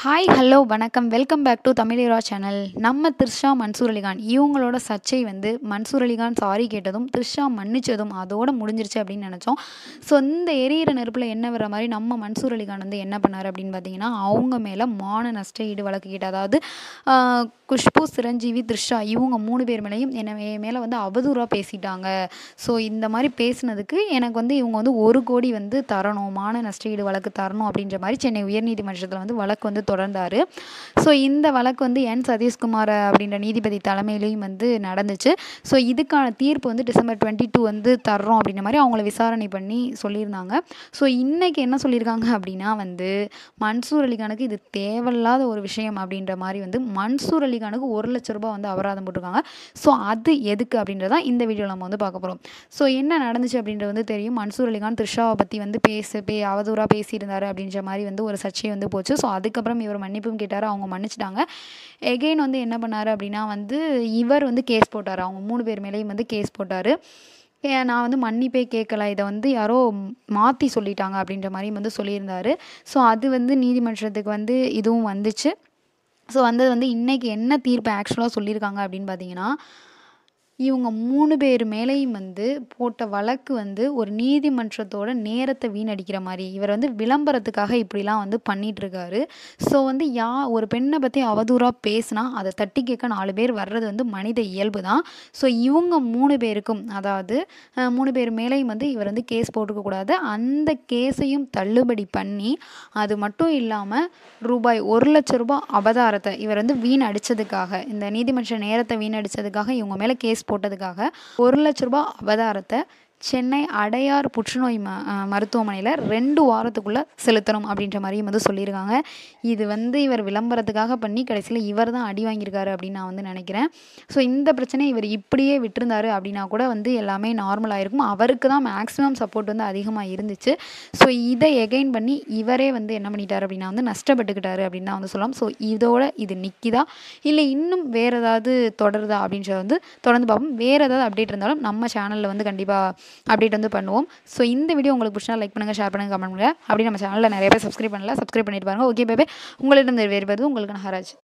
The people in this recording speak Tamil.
ஹாய் ஹலோ வணக்கம் welcome back to Tamileera channel நம்ம த்ரிஷா மன்சூர் அலிகான் இவங்களோட சர்ச்சை வந்து மன்சூர் அலிகான் சாரி கேட்டதும் த்ரிஷா மன்னிச்சதும் அதோட முடிஞ்சிருச்சு அப்படின்னு நினச்சோம் ஸோ இந்த எரியிற நெருப்பில் என்ன வர மாதிரி நம்ம மன்சூர் அலிகான் வந்து என்ன பண்ணார் அப்படின்னு பார்த்தீங்கன்னா அவங்க மேலே மான நஷ்ட ஈடு வழக்கு கேட்டு அதாவது ஆஹ், குஷ்பு சிரஞ்சீவி த்ரிஷா இவங்க மூணு பேர் மேலேயும் என்ன என் மேலே வந்து அவதூறாக பேசிட்டாங்க ஸோ இந்த மாதிரி பேசினதுக்கு எனக்கு வந்து இவங்க வந்து ஒரு கோடி வந்து தரணும் மான நஷ்ட ஈடு வழக்கு தரணும் அப்படின்ற மாதிரி சென்னை உயர்நீதிமன்றத்தில் வந்து வழக்கு வந்து தொடர்ந்தார் ஸோ இந்த வழக்கு வந்து என் சதீஷ்குமார் அப்படின்ற நீதிபதி தலைமையிலையும் வந்து நடந்துச்சு ஸோ இதுக்கான தீர்ப்பு வந்து டிசம்பர் டுவெண்ட்டி டூ வந்து தர்றோம் அப்படின்ற மாதிரி அவங்கள விசாரணை பண்ணி சொல்லியிருந்தாங்க ஸோ இன்னைக்கு என்ன சொல்லியிருக்காங்க அப்படின்னா வந்து மன்சூர் அலிகானுக்கு இது தேவையில்லாத ஒரு விஷயம் அப்படின்ற மாதிரி வந்து மன்சூர் அலிகானுக்கு ஒரு லட்ச ரூபாய் வந்து அபராதம் போட்டிருக்காங்க ஸோ அது எதுக்கு அப்படின்றதான் இந்த வீடியோவில் நம்ம வந்து பார்க்க போகிறோம் ஸோ என்ன நடந்துச்சு அப்படின்றது வந்து தெரியும் மன்சூர் அலிகான் த்ரிஷாவை பற்றி வந்து பேச பே அவதூறாக பேசியிருந்தாரு அப்படின்ற மாதிரி வந்து ஒரு சர்ச்சை வந்து போச்சு ஸோ அதுக்கப்புறம் இவர் மன்னிப்பும் கேட்டார் அவங்க மன்னிச்சிட்டாங்க எகெயின் வந்து என்ன பண்ணார் அப்படின்னா வந்து இவர் வந்து கேஸ் போட்டார் அவங்க மூணு பேர் மேலேயும் வந்து கேஸ் போட்டார் ஏன் நான் வந்து மன்னிப்பே கேட்கல இதை வந்து யாரோ மாற்றி சொல்லிட்டாங்க அப்படின்ற மாதிரி வந்து சொல்லியிருந்தாரு ஸோ அது வந்து நீதிமன்றத்துக்கு வந்து இதுவும் வந்துச்சு ஸோ வந்தது வந்து இன்றைக்கி என்ன தீர்ப்பு ஆக்சுவலாக சொல்லியிருக்காங்க அப்படின்னு பார்த்தீங்கன்னா இவங்க மூணு பேர் மேலேயும் வந்து போட்ட வழக்கு வந்து ஒரு நீதிமன்றத்தோட நேரத்தை வீணடிக்கிற மாதிரி இவர் வந்து விளம்பரத்துக்காக இப்படிலாம் வந்து பண்ணிட்டு இருக்காரு ஸோ வந்து யா ஒரு பெண்ணை பற்றி அவதூறாக பேசினா அதை தட்டி கேட்க நாலு பேர் வர்றது வந்து மனித இயல்பு தான் ஸோ இவங்க மூணு பேருக்கும் அதாவது அஹ், மூணு பேர் மேலேயும் வந்து இவர் வந்து கேஸ் போட்டுக்கக்கூடாது அந்த கேஸையும் தள்ளுபடி பண்ணி அது மட்டும் இல்லாமல் ரூபாய் ஒரு லட்ச ரூபாய் அபதாரத்தை இவர் வந்து வீண் அடித்ததுக்காக இந்த நீதிமன்ற நேரத்தை வீணடிச்சதுக்காக இவங்க மேலே கேஸ் போட்டதுக்காக ஒரு லட்ச ரூபாய் அபதாரத்தை சென்னை அடையார் புற்றுநோய் ம மருத்துவமனையில் ரெண்டு வாரத்துக்குள்ளே செலுத்தணும் அப்படின்ற மாதிரியும் வந்து சொல்லியிருக்காங்க இது வந்து இவர் விளம்பரத்துக்காக பண்ணி கடைசியில் இவர் தான் அடி வாங்கியிருக்காரு அப்படின்னு நான் வந்து நினைக்கிறேன் ஸோ இந்த பிரச்சனை இவர் இப்படியே விட்டிருந்தாரு அப்படின்னா கூட வந்து எல்லாமே நார்மல் ஆயிருக்கும் அவருக்கு தான் மேக்ஸிமம் சப்போர்ட் வந்து அதிகமாக இருந்துச்சு ஸோ இதை எகைன் பண்ணி இவரே வந்து என்ன பண்ணிட்டாரு அப்படின்னா வந்து நஷ்டப்பட்டுக்கிட்டாரு அப்படின்னு தான் வந்து சொல்லலாம் ஸோ இதோட இது நிற்கிதா இல்லை இன்னும் வேறு ஏதாவது தொடருதா அப்படின்றத வந்து தொடர்ந்து பார்ப்போம் வேறு ஏதாவது அப்டேட் இருந்தாலும் நம்ம சேனலில் வந்து கண்டிப்பாக அப்டேட் வந்து பண்ணுவோம் ஸோ இந்த வீடியோ உங்களுக்கு பிடிச்சா லைக் பண்ணுங்கள் ஷேர் பண்ணுங்கள் கமெண்ட் பண்ணுங்கள் அப்படி நம்ம சேனலில் நிறைய பேர் சப்ஸ்கிரைப் பண்ணல சப்ஸ்கிரைப் பண்ணிட்டு பாருங்க ஓகே பேபே உங்களிடம் வேறு உங்களுக்கு நகராஜ்